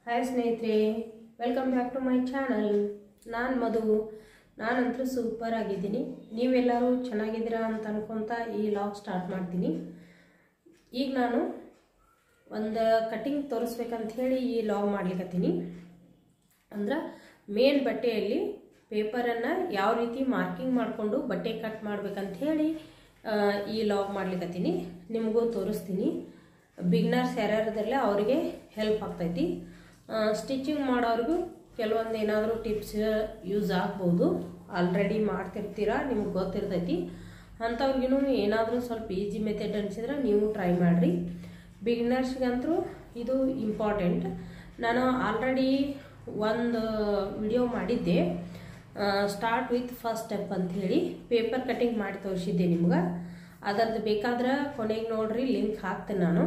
hi ಸ್ನೇಹಿತರೆ welcome back to my channel ನಾನು ಮಧು ನಾನಂತೂ ಸೂಪರ್ ಆಗಿದ್ದೀನಿ ನೀವೆಲ್ಲರೂ ಚೆನ್ನಾಗಿದ್ದೀರಾ ಅಂತ ಅನ್ಕೊತ ಈ ಲಾಗ್ ಸ್ಟಾರ್ಟ್ ಮಾಡ್ತೀನಿ ಈಗ ನಾನು ಒಂದು ಕಟಿಂಗ್ ತೋರಿಸ್ಬೇಕಂತ ಹೇಳಿ ಈ ಲಾಗ್ ಮಾಡ್ಲಿಕತ್ತೀನಿ ಅಂದ್ರೆ ಮೇನ್ ಬಟ್ಟೆಯಲ್ಲಿ ಪೇಪರನ್ನು ಯಾವ ರೀತಿ ಮಾರ್ಕಿಂಗ್ ಮಾಡಿಕೊಂಡು ಬಟ್ಟೆ ಕಟ್ ಮಾಡ್ಬೇಕಂತ ಹೇಳಿ ಆ, ಈ ಲಾಗ್ ಮಾಡ್ಲಿಕತ್ತೀನಿ ನಿಮಗೂ ತೋರಿಸ್ತೀನಿ ಬಿಗ್ನರ್ಸ್ ಯಾರ್ಯಾರದಲ್ಲ ಅವರಿಗೆ ಹೆಲ್ಪ್ ಆಗ್ತೈತಿ ಸ್ಟಿಚಿಂಗ್ ಮಾಡೋರಿಗೂ ಕೆಲವೊಂದು ಏನಾದರೂ ಟಿಪ್ಸ್ ಯೂಸ್ ಆಗ್ಬೋದು ಆಲ್ರೆಡಿ ಮಾಡ್ತಿರ್ತೀರಾ ನಿಮ್ಗೆ ಗೊತ್ತಿರ್ತೈತಿ ಅಂಥವ್ರಿಗೂ ಏನಾದರೂ ಸ್ವಲ್ಪ ಈಜಿ ಮೆಥಡ್ ಅನಿಸಿದ್ರೆ ನೀವು ಟ್ರೈ ಮಾಡಿರಿ ಬಿಗಿನರ್ಸ್ಗಂತೂ ಇದು ಇಂಪಾರ್ಟೆಂಟ್ ನಾನು ಆಲ್ರೆಡಿ ಒಂದು ವಿಡಿಯೋ ಮಾಡಿದ್ದೆ ಸ್ಟಾರ್ಟ್ ವಿತ್ ಫಸ್ಟ್ ಸ್ಟೆಪ್ ಅಂತ ಹೇಳಿ ಪೇಪರ್ ಕಟಿಂಗ್ ಮಾಡಿ ತೋರಿಸಿದ್ದೆ ನಿಮ್ಗೆ ಅದರದ್ದು ಬೇಕಾದ್ರೆ ಕೊನೆಗೆ ನೋಡ್ರಿ ಲಿಂಕ್ ಹಾಕ್ತೇನೆ ನಾನು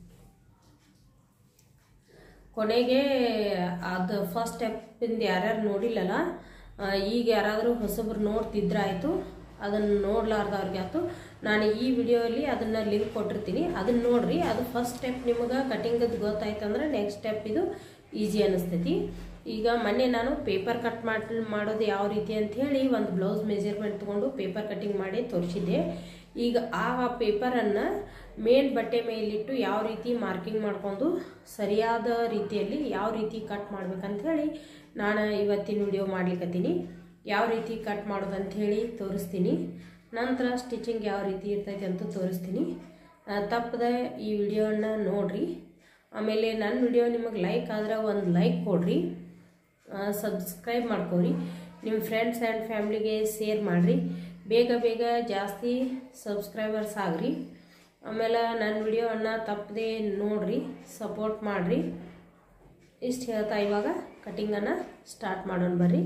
ಕೊನೆಗೆ ಅದು ಫಸ್ಟ್ ಸ್ಟೆಪ್ಪಿಂದ ಯಾರ್ಯಾರು ನೋಡಿಲ್ಲಲ್ಲ ಆ, ಈಗ ಯಾರಾದರೂ ಹೊಸಬ್ರು ನೋಡ್ತಿದ್ರಾಯ್ತು ಅದನ್ನು ನೋಡ್ಲಾರ್ದವ್ರಿಗೆ ಆಯ್ತು ನಾನು ಈ ವಿಡಿಯೋಲಿ ಅದನ್ನು ಲಿಂಕ್ ಕೊಟ್ಟಿರ್ತೀನಿ ಅದನ್ನು ನೋಡ್ರಿ ಅದು ಫಸ್ಟ್ ಸ್ಟೆಪ್ ನಿಮಗೆ ಕಟಿಂಗದ್ದು ಗೊತ್ತಾಯ್ತು ಅಂದ್ರೆ ನೆಕ್ಸ್ಟ್ ಸ್ಟೆಪ್ ಇದು ಈಸಿ ಅನ್ನಿಸ್ತೈತಿ ಈಗ ಮೊನ್ನೆ ನಾನು ಪೇಪರ್ ಕಟ್ ಮಾಡಿ ಮಾಡೋದು ಯಾವ ರೀತಿ ಅಂತ ಹೇಳಿ ಒಂದು ಬ್ಲೌಸ್ ಮೆಜರ್ಮೆಂಟ್ ತೊಗೊಂಡು ಪೇಪರ್ ಕಟಿಂಗ್ ಮಾಡಿ ತೋರಿಸಿದ್ದೆ ಈಗ ಆ ಪೇಪರನ್ನು ಮೇನ್ ಬಟ್ಟೆ ಮೇಲಿಟ್ಟು ಯಾವ ರೀತಿ ಮಾರ್ಕಿಂಗ್ ಮಾಡ್ಕೊಂಡು ಸರಿಯಾದ ರೀತಿಯಲ್ಲಿ ಯಾವ ರೀತಿ ಕಟ್ ಮಾಡ್ಬೇಕಂತ ಹೇಳಿ ನಾನು ಇವತ್ತಿನ ವಿಡಿಯೋ ಮಾಡ್ಲಿಕ್ಕತ್ತೀನಿ ಯಾವ ರೀತಿ ಕಟ್ ಮಾಡೋದಂತ ಹೇಳಿ ತೋರಿಸ್ತೀನಿ ನಂತರ ಸ್ಟಿಚಿಂಗ್ ಯಾವ ರೀತಿ ಇರ್ತೈತೆ ಅಂತ ತೋರಿಸ್ತೀನಿ ಆ, ತಪ್ಪದೆ ಈ ವಿಡಿಯೋನ ನೋಡ್ರಿ ಆಮೇಲೆ ನನ್ನ ವಿಡಿಯೋ ನಿಮಗೆ ಲೈಕ್ ಆದ್ರೆ ಒಂದು ಲೈಕ್ ಕೊಡ್ರಿ ಸಬ್ಸ್ಕ್ರೈಬ್ ಮಾಡ್ಕೊರಿ ನಿಮ್ಮ ಫ್ರೆಂಡ್ಸ್ ಆ್ಯಂಡ್ ಫ್ಯಾಮ್ಲಿಗೆ ಶೇರ್ ಮಾಡಿರಿ ಬೇಗ ಬೇಗ ಜಾಸ್ತಿ ಸಬ್ಸ್ಕ್ರೈಬರ್ಸ್ ಆಗ್ರಿ ಆಮೇಲೆ ನನ್ನ ವಿಡಿಯೋವನ್ನು ತಪ್ಪದೆ ನೋಡ್ರಿ ಸಪೋರ್ಟ್ ಮಾಡಿರಿ ಇಷ್ಟು ಹೇಳ್ತಾ ಇವಾಗ ಕಟಿಂಗನ್ನು ಸ್ಟಾರ್ಟ್ ಮಾಡೋಣ ಬರ್ರಿ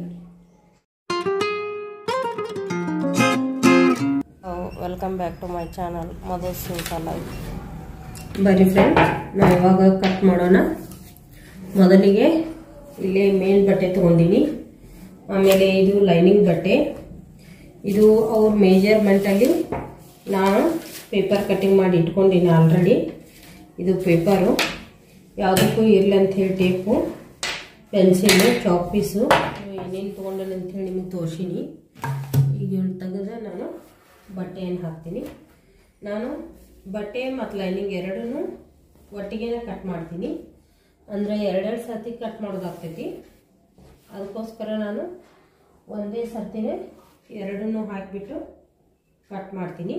welcome back to my channel Madhu simple life ಬರ್ರಿ ಫ್ರೆಂಡ್ ನಾವು ಇವಾಗ ಕಟ್ ಮಾಡೋಣ ಮೊದಲಿಗೆ ಇಲ್ಲಿ ಮೇನ್ ಬಟ್ಟೆ ತೊಗೊಂಡಿನಿ ಆಮೇಲೆ ಇದು ಲೈನಿಂಗ್ ಬಟ್ಟೆ ಇದು ಅವ್ರ ಮೇಜರ್ಮೆಂಟಲ್ಲಿ ನಾನು ಪೇಪರ್ ಕಟಿಂಗ್ ಮಾಡಿ ಇಟ್ಕೊಂಡಿನಿ ಆಲ್ರೆಡಿ ಇದು ಪೇಪರು ಯಾವುದಕ್ಕೂ ಇರಲಿ ಅಂಥೇಳಿ ಟೇಪು ಪೆನ್ಸಿಲು ಚಾಕ್ ಪೀಸು ಏನೇನು ತೊಗೊಂಡೇನೆ ಅಂಥೇಳಿ ನಿಮಗೆ ತೋರಿಸೀನಿ ಈಗ ಇವ್ನ ತೆಗೆದ್ರೆ ನಾನು ಬಟ್ಟೆಯನ್ನು ಹಾಕ್ತೀನಿ ನಾನು ಬಟ್ಟೆ ಮತ್ತು ಲೈನಿಂಗ್ ಎರಡೂ ಒಟ್ಟಿಗೆ ಕಟ್ ಮಾಡ್ತೀನಿ ಅಂದರೆ ಎರಡೆರಡು ಸರ್ತಿ ಕಟ್ ಮಾಡೋದಾಗ್ತೈತಿ ಅದಕ್ಕೋಸ್ಕರ ನಾನು ಒಂದೇ ಸರ್ತಿನೇ ಎರಡನ್ನೂ ಹಾಕಿಬಿಟ್ಟು ಕಟ್ ಮಾಡ್ತೀನಿ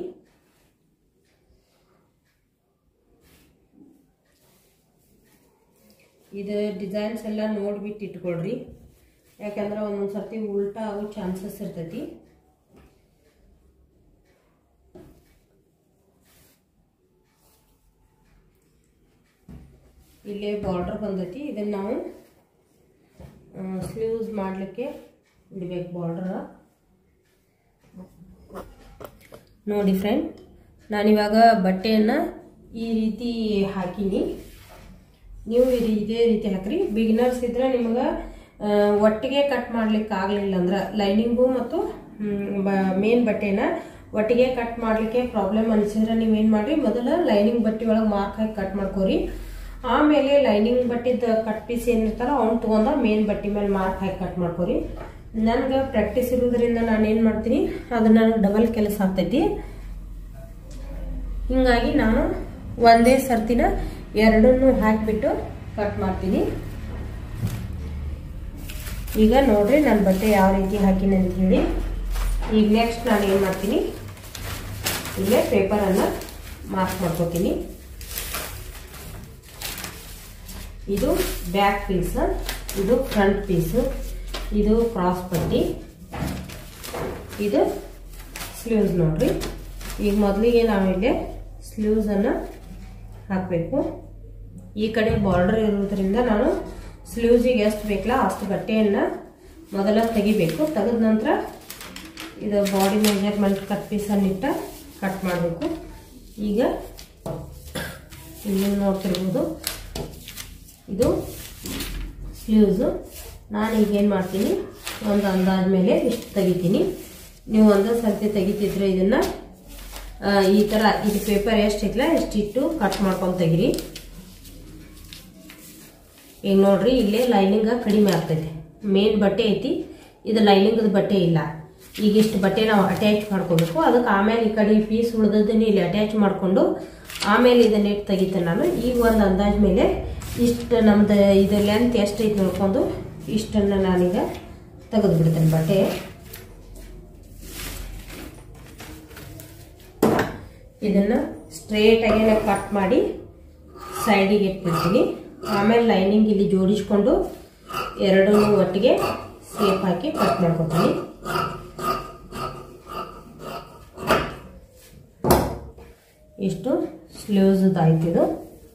ಇದು ಡಿಸೈನ್ಸ್ ಎಲ್ಲ ನೋಡ್ಬಿಟ್ಟು ಇಟ್ಕೊಳ್ರಿ ಯಾಕಂದ್ರೆ ಒಂದೊಂದು ಸರ್ತಿ ಉಲ್ಟಾ ಆಗೋ ಚಾನ್ಸಸ್ ಇರ್ತೈತಿ ಇಲ್ಲೇ ಬಾರ್ಡರ್ ಬಂದೈತಿ ಇದನ್ನು ನಾವು ಸ್ಲೀವ್ಸ್ ಮಾಡಲಿಕ್ಕೆ ಇಡಬೇಕು ಬಾರ್ಡರ್ ನೋಡಿ ಫ್ರೆಂಡ್ ನಾನಿವಾಗ ಬಟ್ಟೆಯನ್ನು ಈ ರೀತಿ ಹಾಕೀನಿ ನೀವು ಇದು ಇದೇ ರೀತಿ ಹಾಕ್ರಿ ಬಿಗಿನರ್ಸ್ ಇದ್ರೆ ನಿಮಗೆ ಆ, ಒಟ್ಟಿಗೆ ಕಟ್ ಮಾಡ್ಲಿಕ್ಕೆ ಆಗಲಿಲ್ಲ ಅಂದ್ರೆ ಲೈನಿಂಗು ಮತ್ತು ಮೇನ್ ಬಟ್ಟೆನ ಒಟ್ಟಿಗೆ ಕಟ್ ಮಾಡಲಿಕ್ಕೆ ಪ್ರಾಬ್ಲಮ್ ಅನಿಸಿದ್ರೆ ನೀವೇನು ಮಾಡಿರಿ ಮೊದಲು ಲೈನಿಂಗ್ ಬಟ್ಟೆ ಒಳಗೆ ಮಾರ್ಕ್ ಹಾಕಿ ಕಟ್ ಮಾಡ್ಕೋರಿ ಆಮೇಲೆ ಲೈನಿಂಗ್ ಬಟ್ಟಿದ ಕಟ್ ಪೀಸ್ ಏನಿರ್ತಾರೋ ಅವ್ನು ತೊಗೊಂಡ ಮೇನ್ ಬಟ್ಟೆ ಮೇಲೆ ಮಾರ್ಕ್ ಹಾಕಿ ಕಟ್ ಮಾಡ್ಕೋರಿ ನನಗೆ ಪ್ರಾಕ್ಟೀಸ್ ಇರೋದ್ರಿಂದ ನಾನು ಏನು ಮಾಡ್ತೀನಿ ಅದನ್ನ ಡಬಲ್ ಕೆಲಸ ಆಗ್ತೈತಿ ಹಿಂಗಾಗಿ ನಾನು ಒಂದೇ ಸರ್ತಿನ ಎರಡನ್ನೂ ಹಾಕಿಬಿಟ್ಟು ಕಟ್ ಮಾಡ್ತೀನಿ ಈಗ ನೋಡ್ರಿ ನಾನು ಬಟ್ಟೆ ಯಾವ ರೀತಿ ಹಾಕಿನಿ ಅಂತ ಹೇಳಿ ಈಗ ನೆಕ್ಸ್ಟ್ ನಾನು ಏನು ಮಾಡ್ತೀನಿ ಇಲ್ಲೇ ಪೇಪರನ್ನು ಮಾರ್ಕ್ ಮಾಡ್ಕೋತೀನಿ ಇದು ಬ್ಯಾಕ್ ಪೀಸ್ ಇದು ಫ್ರಂಟ್ ಪೀಸು ಇದು ಕ್ರಾಸ್ ಪಟ್ಟಿ ಇದು ಸ್ಲೀವ್ಸ್ ನೋಡ್ರಿ ಈಗ ಮೊದಲಿಗೆ ನಾವಿಲ್ಲಿ ಸ್ಲೀವ್ಸನ್ನು ಹಾಕಬೇಕು ಈ ಕಡೆ ಬಾರ್ಡರ್ ಇರೋದ್ರಿಂದ ನಾನು ಸ್ಲೀವ್ಸಿಗೆ ಎಷ್ಟು ಬೇಕಲ್ಲ ಅಷ್ಟು ಬಟ್ಟೆಯನ್ನು ಮೊದಲ ತೆಗಿಬೇಕು ತೆಗೆದ ನಂತರ ಇದು ಬಾಡಿ ಮೆಜರ್ಮೆಂಟ್ ಕಟ್ ಪೀಸನ್ನಿಟ್ಟ ಕಟ್ ಮಾಡಬೇಕು ಈಗ ಇಲ್ಲಿ ನೋಡ್ತಿರ್ಬೋದು ಇದು ಸ್ಲೀವ್ಸು ನಾನು ಈಗ ಏನು ಮಾಡ್ತೀನಿ ಒಂದು ಅಂದಾಜ್ ಮೇಲೆ ಇಷ್ಟು ತೆಗಿತೀನಿ ನೀವು ಒಂದೇ ಸರ್ತಿ ತೆಗಿತಿದ್ರೆ ಇದನ್ನು ಈ ಥರ ಇದು ಪೇಪರ್ ಎಷ್ಟಿತ್ತಲ್ಲ ಎಷ್ಟಿಟ್ಟು ಕಟ್ ಮಾಡ್ಕೊಂಡು ತೆಗಿರಿ ಈಗ ನೋಡ್ರಿ ಇಲ್ಲೇ ಲೈನಿಂಗ ಕಡಿಮೆ ಆಗ್ತೈತಿ ಮೇನ್ ಬಟ್ಟೆ ಐತಿ ಇದು ಲೈನಿಂಗದ ಬಟ್ಟೆ ಇಲ್ಲ ಈಗ ಇಷ್ಟು ಬಟ್ಟೆ ನಾವು ಅಟ್ಯಾಚ್ ಮಾಡ್ಕೋಬೇಕು ಅದಕ್ಕೆ ಆಮೇಲೆ ಈ ಕಡೆ ಪೀಸ್ ಉಳಿದದನ್ನ ಇಲ್ಲಿ ಅಟ್ಯಾಚ್ ಮಾಡಿಕೊಂಡು ಆಮೇಲೆ ಇದನ್ನ ಇಟ್ಟು ತೆಗಿತೇನೆ ನಾನು ಈಗ ಒಂದು ಅಂದಾಜ್ ಮೇಲೆ ಇಷ್ಟು ನಮ್ದು ಇದು ಲೆಂತ್ ಎಷ್ಟೈತಿ ನೋಡ್ಕೊಂಡು ಇಷ್ಟನ್ನು ನಾನೀಗ ತೆಗೆದು ಬಿಡ್ತೇನೆ ಬಟ್ಟೆ ಇದನ್ನು ಸ್ಟ್ರೇಟಾಗಿ ಕಟ್ ಮಾಡಿ ಸೈಡಿಗೆ ಇಟ್ಬಿಡ್ತೀನಿ ಆಮೇಲೆ ಲೈನಿಂಗ್ ಇಲ್ಲಿ ಜೋಡಿಸ್ಕೊಂಡು ಎರಡೂ ಒಟ್ಟಿಗೆ ಸೇಪ್ ಹಾಕಿ ಕಟ್ ಮಾಡ್ಕೊತೀನಿ ಇಷ್ಟು ಸ್ಲೀವ್ಸ್ದು ಆಯ್ತು ಇದು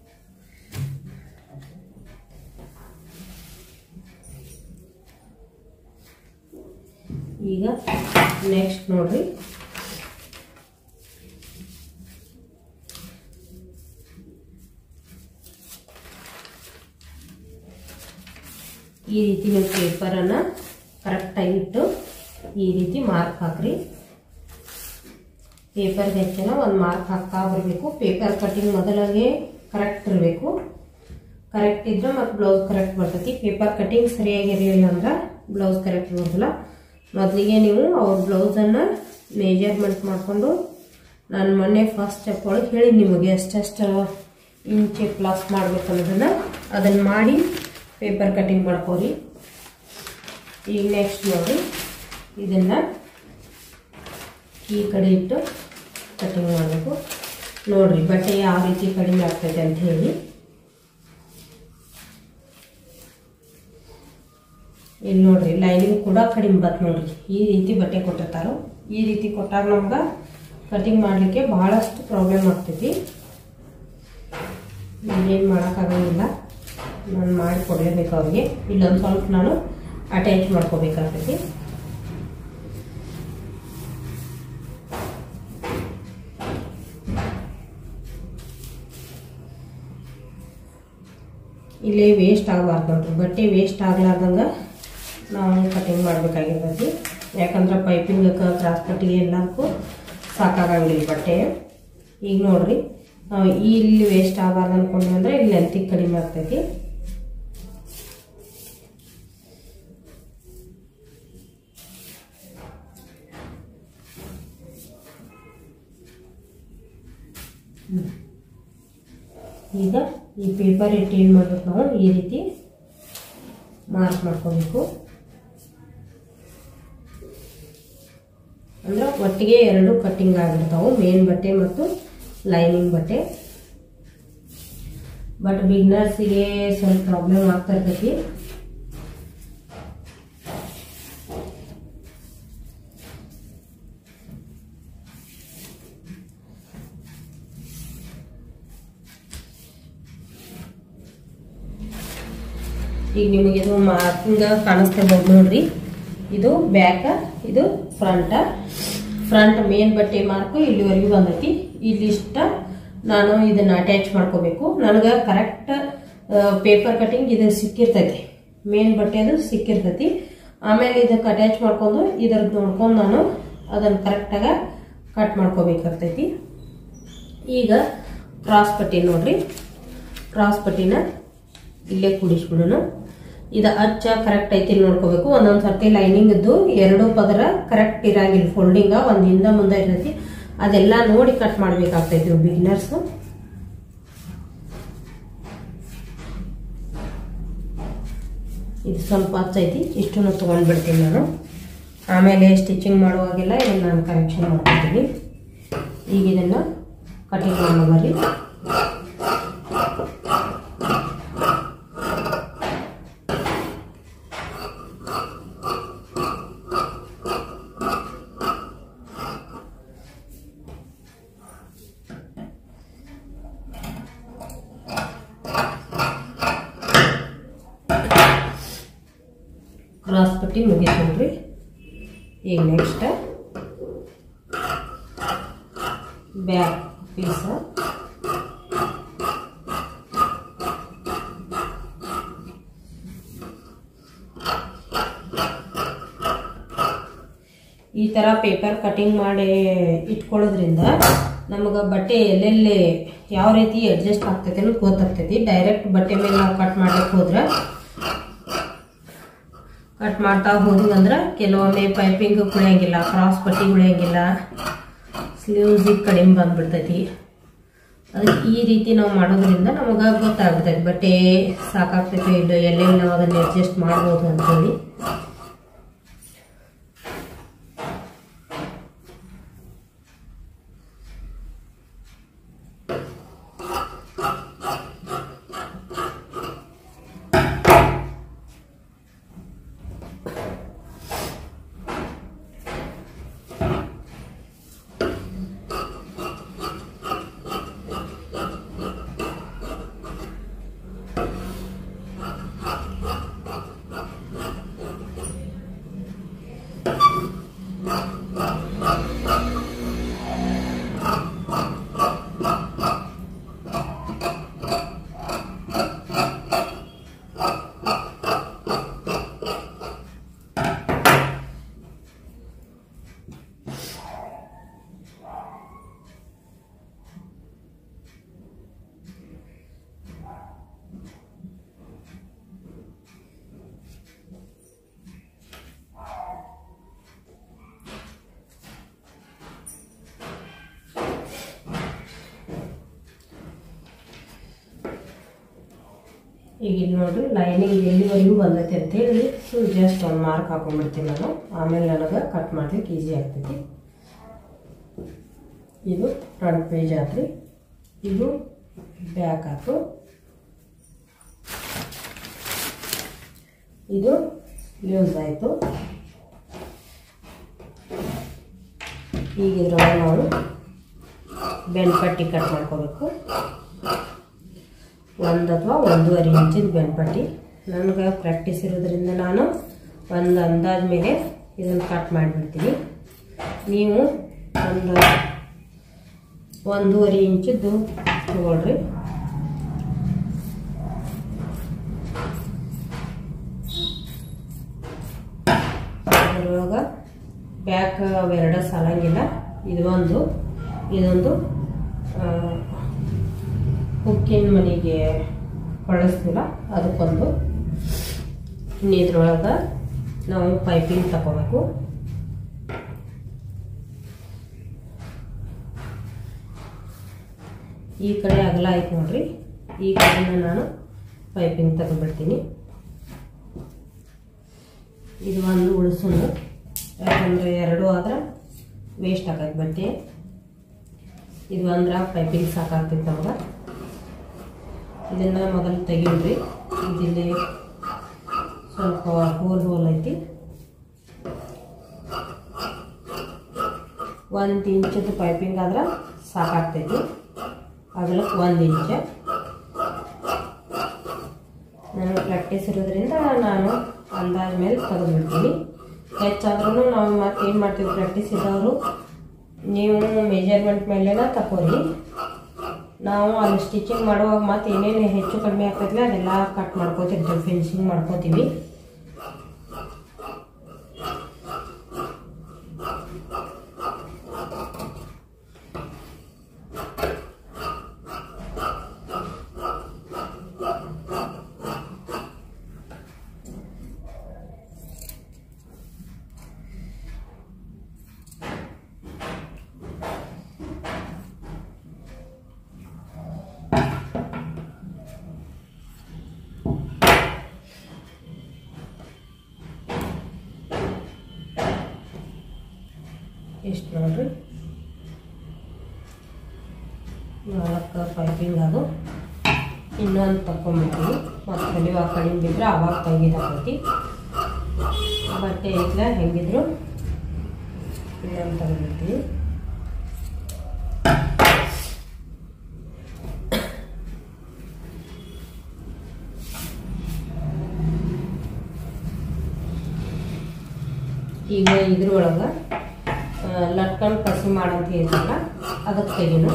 ಈಗ ನೆಕ್ಸ್ಟ್ ನೋಡ್ರಿ ಈ ರೀತಿ ನೀವು ಪೇಪರನ್ನು ಕರೆಕ್ಟಾಗಿ ಇಟ್ಟು ಈ ರೀತಿ ಮಾರ್ಕ್ ಹಾಕ್ರಿ ಪೇಪರ್ಗೆ ಹೆಚ್ಚಿನ ಒಂದು ಮಾರ್ಕ್ ಹಾಕ್ತಾ ಬರಬೇಕು ಪೇಪರ್ ಕಟಿಂಗ್ ಮೊದಲಾಗೆ ಕರೆಕ್ಟ್ ಇರಬೇಕು ಕರೆಕ್ಟ್ ಇದ್ರೆ ಮತ್ತು ಬ್ಲೌಸ್ ಕರೆಕ್ಟ್ ಬರ್ತೈತಿ ಪೇಪರ್ ಕಟಿಂಗ್ ಸರಿಯಾಗಿರಲಿಲ್ಲ ಅಂದ್ರೆ ಬ್ಲೌಸ್ ಕರೆಕ್ಟ್ ಬರೋದಿಲ್ಲ ಮೊದಲಿಗೆ ನೀವು ಅವ್ರ ಬ್ಲೌಸನ್ನು ಮೇಜರ್ಮೆಂಟ್ ಮಾಡಿಕೊಂಡು ನಾನು ಮೊನ್ನೆ ಫಸ್ಟ್ ಸ್ಟೆಪ್ ಒಳಗೆ ಹೇಳಿ ನಿಮಗೆ ಎಷ್ಟೆಷ್ಟು ಇಂಚೆ ಪ್ಲಸ್ ಮಾಡ್ಬೇಕು ಅನ್ನೋದನ್ನು ಅದನ್ನು ಮಾಡಿ ಪೇಪರ್ ಕಟಿಂಗ್ ಮಾಡ್ಕೋರಿ ಈಗ ನೆಕ್ಸ್ಟ್ ನೋಡಿ ಇದನ್ನು ಈ ಕಡೆ ಇಟ್ಟು ಕಟಿಂಗ್ ಮಾಡಬೇಕು ನೋಡ್ರಿ ಬಟ್ಟೆ ಯಾವ ರೀತಿ ಕಡಿಮೆ ಆಗ್ತೈತೆ ಅಂತ ಹೇಳಿ ಇಲ್ಲಿ ನೋಡ್ರಿ ಲೈನಿಂಗ್ ಕೂಡ ಕಡಿಮೆ ಬತ್ ನೋಡ್ರಿ ಈ ರೀತಿ ಬಟ್ಟೆ ಕೊಟ್ಟಿರ್ತಾರೋ ಈ ರೀತಿ ಕೊಟ್ಟಾಗ ನಮ್ಗೆ ಕಟಿಂಗ್ ಮಾಡಲಿಕ್ಕೆ ಬಹಳಷ್ಟು ಪ್ರಾಬ್ಲಮ್ ಆಗ್ತೈತಿ ಏನು ಮಾಡೋಕ್ಕಾಗಂಗಿಲ್ಲ ನಾನು ಮಾಡಿ ಕೊಡಲೇಬೇಕು ಅವ್ರಿಗೆ ಇಲ್ಲೊಂದು ಸ್ವಲ್ಪ ನಾನು ಅಟ್ಯಾಚ್ ಮಾಡ್ಕೋಬೇಕಾಗ್ತೈತಿ ಇಲ್ಲೇ ವೇಸ್ಟ್ ಆಗಬಾರ್ದು ನೋಡ್ರಿ ಬಟ್ಟೆ ವೇಸ್ಟ್ ಆಗ್ಲಾರ್ದಂಗೆ ನಾವು ಕಟಿಂಗ್ ಮಾಡಬೇಕಾಗಿರ್ತೈತಿ ಯಾಕಂದ್ರೆ ಪೈಪಿಂಗಕ್ಕೆ ಕ್ರಾಸ್ ಕಟ್ಟಿಗೆ ಎಲ್ಲದಕ್ಕೂ ಸಾಕಾಗಂಗಿಲ್ಲ ಬಟ್ಟೆ ಈಗ ನೋಡ್ರಿ ನಾವು ಇಲ್ಲಿ ವೇಸ್ಟ್ ಆಗಬಾರ್ದು ಅನ್ಕೊಂಡ್ವಿ ಅಂದ್ರೆ ಇಲ್ಲಿ ಲೆಂತಿಗೆ ಕಡಿಮೆ ಆಗ್ತೈತಿ ಈಗ ಈ ಪೇಪರ್ ಇಟ್ಟು ಏನು ಮಾಡ್ಬೇಕು ನಾವು ಈ ರೀತಿ ಮಾರ್ಕ್ ಮಾಡ್ಕೋಬೇಕು ಅಂದ್ರೆ ಒಟ್ಟಿಗೆ ಎರಡು ಕಟ್ಟಿಂಗ್ ಆಗಿರ್ತಾವೆ ಮೇನ್ ಬಟ್ಟೆ ಮತ್ತು ಲೈನಿಂಗ್ ಬಟ್ಟೆ ಬಟ್ ಬಿಗ್ನರ್ಸಿಗೆ ಸ್ವಲ್ಪ ಪ್ರಾಬ್ಲಮ್ ಆಗ್ತಾ ಇರ್ತೈತಿ ಈಗ ನಿಮಗೆ ಇದು ಮಾರ್ಕಿಂಗ್ ಕಾಣಿಸ್ತಿರ್ಬೋದು ನೋಡ್ರಿ ಇದು ಬ್ಯಾಕ ಇದು ಫ್ರಂಟ ಫ್ರಂಟ್ ಮೇನ್ ಬಟ್ಟೆ ಮಾರ್ಕು ಇಲ್ಲಿವರೆಗೂ ಬಂದೈತಿ ಇಲ್ಲಿಷ್ಟ ನಾನು ಇದನ್ನ ಅಟ್ಯಾಚ್ ಮಾಡ್ಕೋಬೇಕು ನನಗೆ ಕರೆಕ್ಟ್ ಪೇಪರ್ ಕಟಿಂಗ್ ಇದು ಸಿಕ್ಕಿರ್ತೈತಿ ಮೇನ್ ಬಟ್ಟೆದು ಸಿಕ್ಕಿರ್ತೈತಿ ಆಮೇಲೆ ಇದಕ್ಕೆ ಅಟ್ಯಾಚ್ ಮಾಡ್ಕೊಂಡು ಇದ್ರದ್ದು ನೋಡ್ಕೊಂಡು ನಾನು ಅದನ್ನು ಕರೆಕ್ಟಾಗಿ ಕಟ್ ಮಾಡ್ಕೋಬೇಕಾಗ್ತೈತಿ ಈಗ ಕ್ರಾಸ್ ಪಟ್ಟಿ ನೋಡ್ರಿ ಕ್ರಾಸ್ ಪಟ್ಟಿನ ಇಲ್ಲೇ ಕೂಡಿಸ್ಬಿಡೋಣ ಇದು ಅಚ್ಚ ಕರೆಕ್ಟ್ ಐತಿ ನೋಡ್ಕೋಬೇಕು ಒಂದೊಂದು ಸರ್ತಿ ಲೈನಿಂಗ್ ಇದ್ದು ಎರಡು ಪದರ ಕರೆಕ್ಟ್ ಇರಂಗಿಲ್ಲ ಫೋಲ್ಡಿಂಗ ಒಂದು ಹಿಂದ ಮುಂದೆ ಇರ್ತೈತಿ ಅದೆಲ್ಲ ನೋಡಿ ಕಟ್ ಮಾಡ್ಬೇಕಾಗ್ತೈತಿ ಬಿಗಿನರ್ಸ್ ಇದು ಸ್ವಲ್ಪ ಹಚ್ಚೈತಿ ಇಷ್ಟನ್ನು ತೊಗೊಂಡ್ಬಿಡ್ತೀನಿ ನಾನು ಆಮೇಲೆ ಸ್ಟಿಚಿಂಗ್ ಮಾಡುವಾಗೆಲ್ಲ ಇದನ್ನು ನಾನು ಕರೆಕ್ಷನ್ ಮಾಡ್ಕೊತೀನಿ ಈಗ ಇದನ್ನು ಕಟಿಂಗ್ ಮಾಡೋ ಬರ್ರಿ ಕ್ರಾಸ್ ಪಟ್ಟಿ ಮುಗೀತು ನೋಡ್ರಿ ಈಗ ನೆಕ್ಸ್ಟ್ ಬ್ಯಾಕ್ ಪೀಸ ಈ ಥರ ಪೇಪರ್ ಕಟಿಂಗ್ ಮಾಡಿ ಇಟ್ಕೊಳ್ಳೋದ್ರಿಂದ ನಮಗೆ ಬಟ್ಟೆ ಎಲ್ಲೆಲ್ಲಿ ಯಾವ ರೀತಿ ಅಡ್ಜಸ್ಟ್ ಆಗ್ತೈತೆ ಅನ್ನೋದು ಗೊತ್ತಾಗ್ತೈತಿ ಡೈರೆಕ್ಟ್ ಬಟ್ಟೆ ಮೇಲೆ ನಾವು ಕಟ್ ಮಾಡಕ್ಕೆ ಹೋದ್ರೆ ಕಟ್ ಮಾಡ್ತಾ ಹೋದ್ವಿ ಅಂದ್ರೆ ಕೆಲವೊಮ್ಮೆ ಪೈಪಿಂಗ್ ಕುಳಿಯಂಗಿಲ್ಲ ಕ್ರಾಸ್ ಪಟ್ಟಿ ಕುಳಿಯಂಗಿಲ್ಲ ಸ್ಲೀವ್ಸಿಗೆ ಕಡಿಮೆ ಬಂದ್ಬಿಡ್ತೈತಿ ಅದಕ್ಕೆ ಈ ರೀತಿ ನಾವು ಮಾಡೋದ್ರಿಂದ ನಮಗೆ ಗೊತ್ತಾಗ್ಬಿಡ್ತೈತಿ ಬಟ್ಟೆ ಸಾಕಾಗ್ತೈತೆ ಇಲ್ಲ ಎಲ್ಲೆಲ್ಲಿ ನಾವು ಅದನ್ನು ಅಡ್ಜಸ್ಟ್ ಮಾಡ್ಬೋದು ಅಂತೇಳಿ ಈಗ ಇಲ್ಲಿ ನೋಡ್ರಿ ಲೈನಿಂಗ್ ಎಲ್ಲಿವರೆಗೂ ಬಂದೈತೆ ಅಂತೇಳಿ ಸೊ ಜಸ್ಟ್ ಒಂದು ಮಾರ್ಕ್ ಹಾಕೊಂಡ್ಬಿಡ್ತೀನಿ ನಾನು ಆಮೇಲೆ ನನಗೆ ಕಟ್ ಮಾಡ್ಲಿಕ್ಕೆ ಈಸಿ ಆಗ್ತೈತಿ ಇದು ಫ್ರಂಟ್ ಪೇಜ್ ಆತ್ರಿ ಇದು ಬ್ಯಾಕ್ ಆಯ್ತು ಇದು ಯೂಸ್ ಆಯಿತು ಈಗ ಇದ್ರೊಳಗೆ ನಾವು ಬೆನ್ ಪಟ್ಟಿ ಕಟ್ ಮಾಡ್ಕೋಬೇಕು ಒಂದು ಅಥವಾ ಒಂದೂವರೆ ಇಂಚಿನ ಬೆನ್ಪಟ್ಟಿ ನನಗೆ ಪ್ರಾಕ್ಟೀಸ್ ಇರೋದ್ರಿಂದ ನಾನು ಒಂದು ಅಂದಾಜ್ ಮೇಲೆ ಇದನ್ನು ಕಟ್ ಮಾಡಿಬಿಡ್ತೀನಿ ನೀವು ಒಂದು ಒಂದೂವರೆ ಇಂಚಿದ್ದು ತಗೊಳ್ರಿ ಅದರೊಳಗೆ ಬ್ಯಾಕ್ ಅವೆರಡು ಸಾಲಂಗಿಲ್ಲ ಇದು ಒಂದು ಇದೊಂದು ಆ, ಉಕ್ಕಿನ ಮನೆಗೆ ಬಳಸ್ತೀವಲ್ಲ ಅದಕ್ಕೊಂದು ಇನ್ನು ಇದ್ರೊಳಗೆ ನಾವು ಪೈಪಿಂಗ್ ತಗೋಬೇಕು ಈ ಕಡೆ ಅಗಲ ಆಯ್ತು ನೋಡ್ರಿ ಈ ಕಡೆನ ನಾನು ಪೈಪಿಂಗ್ ತಗೊಬಿಡ್ತೀನಿ ಇದು ಒಂದು ಉಳಿಸೋದು ಯಾಕಂದರೆ ಎರಡು ಆದ್ರೆ ವೇಸ್ಟ್ ಆಗತ್ತೆ ಬಟ್ಟೆ ಇದು ಅಂದ್ರೆ ಪೈಪಿಂಗ್ ಸಾಕಾಗ್ತೈತೆ ನಮ್ಗೆ ಇದನ್ನು ಮೊದಲು ತೆಗೀಳ್ರಿ ಇದಿಲ್ಲಿ ಸ್ವಲ್ಪ ಹೋಲ್ ಹೋಲ್ ಐತಿ ಒಂದು ಇಂಚದ್ದು ಪೈಪಿಂಗ್ ಆದ್ರೆ ಸಾಕಾಗ್ತೈತಿ ಅಗಲಕ್ಕೆ ಒಂದು ಇಂಚ ನನಗೆ ಪ್ರಾಕ್ಟೀಸ್ ಇರೋದ್ರಿಂದ ನಾನು ಅಂದಾಜ್ ಮೇಲೆ ತೆಗೆದುಬಿಡ್ತೀನಿ ಹೆಚ್ಚಾದ್ರೂ ನಾವು ಮತ್ತೆ ಏನು ಮಾಡ್ತೀವಿ ಪ್ರಾಕ್ಟೀಸ್ ಇದ್ದವರು ನೀವು ಮೆಜರ್ಮೆಂಟ್ ಮೇಲೆನ ತಗೋರಿ ನಾವು ಅಲ್ಲಿ ಸ್ಟಿಚಿಂಗ್ ಮಾಡುವಾಗ ಮತ್ತೆ ಏನೇನು ಹೆಚ್ಚು ಕಡಿಮೆ ಆಗ್ತೈತಿಲ್ಲ ಅದೆಲ್ಲ ಕಟ್ ಮಾಡ್ಕೋತಿರ್ತೀವಿ ಫಿನಿಶಿಂಗ್ ಮಾಡ್ಕೋತೀವಿ ಎಷ್ಟು ನೋಡ್ರಿ ನಾಲ್ಕು ಪೈಪಿಂಗ್ ಅದು ಇನ್ನೊಂದು ತಗೊಂಬಿಡ್ತೀವಿ ಮತ್ತು ಕಲಿಯುವಾಗ ಕಡಿಮೆ ಬಿದ್ದರೆ ಅವಾಗ ತೆಗಿದಾಕೈತಿ ಬಟ್ಟೆ ಐತ್ಲ ಹೆಂಗಿದ್ರು ಇನ್ನೊಂದು ತಗೊಂಡ್ಬಿಡ್ತೀವಿ ಈಗ ಇದ್ರೊಳಗೆ ಲಟ್ಕನ್ ಕಸಿ ಮಾಡಂತ ಇರ್ತಲ್ಲ ಅದಕ್ಕೆ ತೆಗಿನು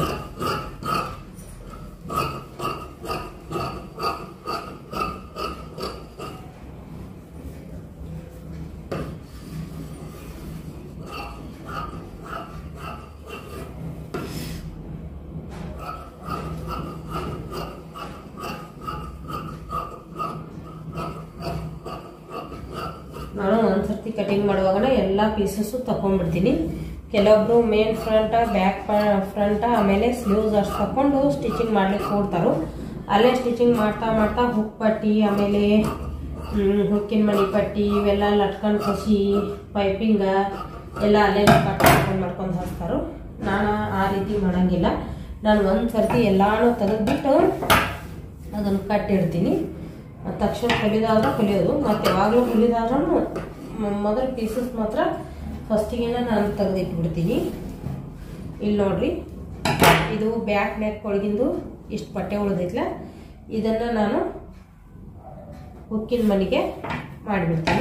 ನಾನು ಒಂದ್ಸರ್ತಿ ಕಟಿಂಗ್ ಮಾಡುವಾಗನ ಎಲ್ಲ ಪೀಸಸ್ಸು ತಗೊಂಡ್ಬಿಡ್ತೀನಿ ಕೆಲವೊಬ್ರು ಮೇನ್ ಫ್ರಂಟ ಬ್ಯಾಕ್ ಫ್ರಂಟ ಆಮೇಲೆ ಸ್ಲೀವ್ಸ್ ಅಷ್ಟು ತಗೊಂಡು ಸ್ಟಿಚಿಂಗ್ ಮಾಡ್ಲಿಕ್ಕೆ ಕೊಡ್ತಾರೋ ಅಲ್ಲೇ ಸ್ಟಿಚಿಂಗ್ ಮಾಡ್ತಾ ಮಾಡ್ತಾ ಹುಕ್ ಪಟ್ಟಿ ಆಮೇಲೆ ಹ್ಮ್, ಹುಕ್ಕಿನ ಮಣಿ ಪಟ್ಟಿ ಇವೆಲ್ಲ ಲಟ್ಕೊಂಡು ಕಸಿ ಪೈಪಿಂಗ ಎಲ್ಲ ಅಲ್ಲೇ ಕಟ್ ಮಾಡ್ಕೊಂಡು ಮಾಡ್ಕೊಂಡು ಹಾಕ್ತಾರೋ ನಾನು ಆ ರೀತಿ ಮಾಡಂಗಿಲ್ಲ ನಾನು ಒಂದು ಸರ್ತಿ ಎಲ್ಲಾನು ತೆಗೆದ್ಬಿಟ್ಟು ಅದನ್ನು ಕಟ್ಟಿಡ್ತೀನಿ ಮತ್ತ್ ತಕ್ಷಣ ಹೊಲಿದಾದ್ರೆ ಹೊಲಿಯೋದು ಮತ್ತು ಯಾವಾಗಲೂ ಹೊಲಿದಾದ್ರೂ ಮೊದಲು ಪೀಸಸ್ ಮಾತ್ರ ಫಸ್ಟಿಗೆನ ನಾನು ತೆಗೆದಿಟ್ಬಿಡ್ತೀನಿ ಇಲ್ಲಿ ನೋಡ್ರಿ ಇದು ಬ್ಯಾಕ್ ನೆಕ್ ಒಳಗಿಂದು ಇಷ್ಟು ಬಟ್ಟೆ ಉಳಿದೈತ್ಲ ಇದನ್ನು ನಾನು ಹುಕ್ಕಿನ ಮನೆಗೆ ಮಾಡಿಬಿಡ್ತೀನಿ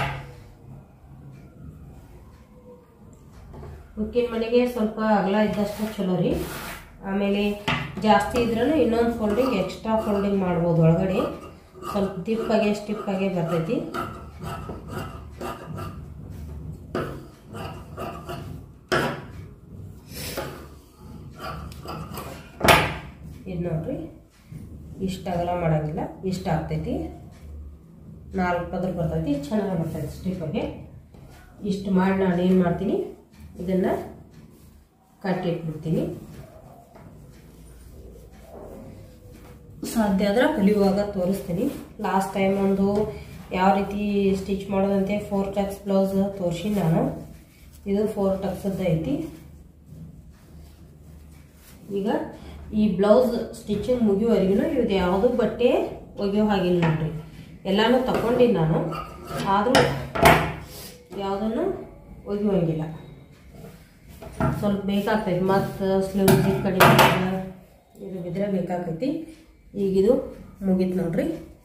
ಹುಕ್ಕಿನ ಮನೆಗೆ ಸ್ವಲ್ಪ ಅಗಲ ಇದ್ದಷ್ಟು ಚಲೋ ರೀ ಆಮೇಲೆ ಜಾಸ್ತಿ ಇದ್ರೂ ಇನ್ನೊಂದು ಫೋಲ್ಡಿಂಗ್ ಎಕ್ಸ್ಟ್ರಾ ಫೋಲ್ಡಿಂಗ್ ಮಾಡ್ಬೋದು ಒಳಗಡೆ ಸ್ವಲ್ಪ ದಿಪ್ಪಾಗೆ ಸ್ಟಿಪ್ಪಾಗೆ ಬರ್ತೈತಿ ಇದು ನೋಡ್ರಿ ಇಷ್ಟು ಅಗಲ ಮಾಡಂಗಿಲ್ಲ ಇಷ್ಟು ಆಗ್ತೈತಿ ನಾಲ್ಕು ಪದ್ರ ಬರ್ತೈತಿ ಚೆನ್ನಾಗಿ ಬರ್ತೈತಿ ಸ್ಟಿಪ್ಪಾಗೆ ಇಷ್ಟು ಮಾಡಿ ನಾನು ಏನು ಮಾಡ್ತೀನಿ ಇದನ್ನು ಕಟ್ಟಿಟ್ಬಿಡ್ತೀನಿ ಸಾಧ್ಯ ಆದ್ರೆ ಹೊಲಿಯುವಾಗ ತೋರಿಸ್ತೀನಿ ಲಾಸ್ಟ್ ಟೈಮ್ ಒಂದು ಯಾವ ರೀತಿ ಸ್ಟಿಚ್ ಮಾಡೋದಂತೆ ಫೋರ್ ಟಕ್ಸ್ ಬ್ಲೌಸ್ ತೋರಿಸಿ ನಾನು ಇದು ಫೋರ್ ಟಕ್ಸದ್ದು ಐತಿ ಈಗ ಈ ಬ್ಲೌಸ್ ಸ್ಟಿಚಿಂಗ್ ಮುಗಿಯುವವರೆಗೂ ಇದು ಯಾವುದು ಬಟ್ಟೆ ಒಗೆಯೋ ಹಾಗಿಲ್ಲ ನೋಡ್ರಿ ಎಲ್ಲಾನು ತಗೊಂಡಿನಿ ನಾನು ಆದರೂ ಯಾವುದನ್ನು ಒಗೆಯುವಂಗಿಲ್ಲ ಸ್ವಲ್ಪ ಬೇಕಾಗ್ತೈತಿ ಮತ್ತು ಸ್ಲೀವ್ಸ್ ಕಡಿಮೆ ಇದು ಬಿದ್ದರೆ ಬೇಕಾಗ್ತೈತಿ ಈಗಿದು ಮುಗೀತು ನೋಡ್ರಿ